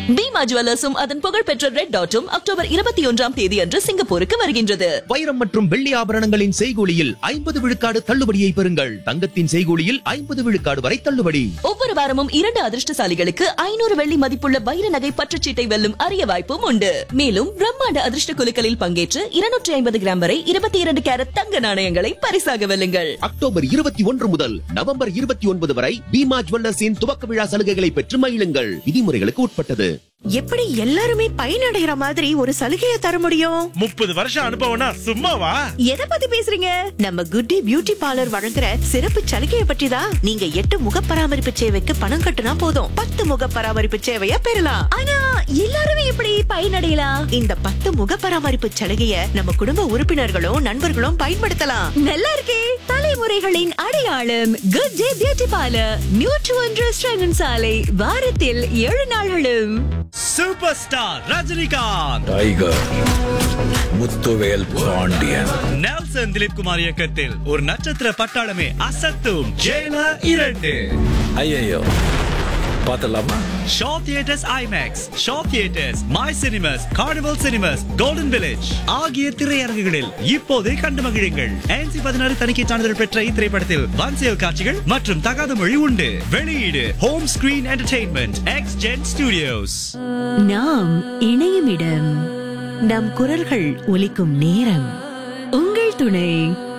பீமா ஜுவல்லர்ஸும் அதன் புகழ்பெற்ற red டாட்டும் October இருபத்தி ஒன்றாம் தேதி அன்று சிங்கப்பூருக்கு வருகின்றது வைரம் மற்றும் வெள்ளி ஆபரணங்களின் செய்கூலியில் ஐம்பது விழுக்காடு தள்ளுபடியை பெறுங்கள் தங்கத்தின் செய்கூலியில் ஐம்பது விழுக்காடு வரை தள்ளுபடி ஒவ்வொரு வாரமும் இரண்டு அதிர்ஷ்டசாலிகளுக்கு ஐநூறு வெள்ளி மதிப்புள்ள வைர நகை பற்றுச்சீட்டை வெல்லும் அரிய வாய்ப்பும் உண்டு மேலும் பிரம்மாண்ட அதிர்ஷ்ட குலுக்கலில் பங்கேற்று இருநூற்றி ஐம்பது கிராம் வரை இருபத்தி இரண்டு கேரட் தங்க நாணயங்களை பரிசாக வெல்லுங்கள் அக்டோபர் இருபத்தி ஒன்று முதல் நவம்பர் இருபத்தி ஒன்பது வரை பீமா ஜுவல்லர்ஸின் துவக்க விழா சலுகைகளை பெற்று மகிழுங்கள் விதிமுறைகளுக்கு உட்பட்டது எப்படி எல்லாருமே பயனடைகிற மாதிரி ஒரு சலுகையை தர முடியும் முப்பது வருஷம் அனுபவம்னா சும்மாவா எதை பத்தி பேசுறீங்க நம்ம குட்டி பியூட்டி பார்லர் வழங்குற சிறப்பு சலுகையை பற்றி தான் நீங்க எட்டு முக பராமரிப்பு சேவைக்கு பணம் கட்டுனா போதும் பத்து முக பராமரிப்பு சேவையை பெறலாம் ஆனா எல்லாருமே எப்படி பயனடையலாம் இந்த பத்து முக பராமரிப்பு சலுகையை நம்ம குடும்ப உறுப்பினர்களும் நண்பர்களும் பயன்படுத்தலாம் நல்லா இருக்கே தலைமுறைகளின் அடையாளம் குட் டே பியூட்டி பார்லர் நியூட்ரு ஒன்று சாலை வாரத்தில் ஏழு நாள்களும் super star Rajinikanth tiger Muthuvel Pandian Nelson Dilip Kumar இயக்கத்தில் ஒரு நட்சத்திர பட்டாளமே அசத்தும் ஜெயிலர் இரண்டு ஐயோ பார்த்தலாமா show theatres IMAX show theatres My Cinemas Carnival Cinemas Golden Village ஆகிய திரையரங்குகளில் இப்போதே கண்டு மகிழுங்கள் NC பதினாறு தணிக்கை சான்றிதழ் பெற்ற இத்திரைப்படத்தில் வன்செயல் காட்சிகள் மற்றும் தகாத மொழி உண்டு வெளியீடு Home Screen Entertainment X Gen Studios நாம் இணையும் இடம் நம் குரல்கள் ஒலிக்கும் நேரம் உங்கள் துணை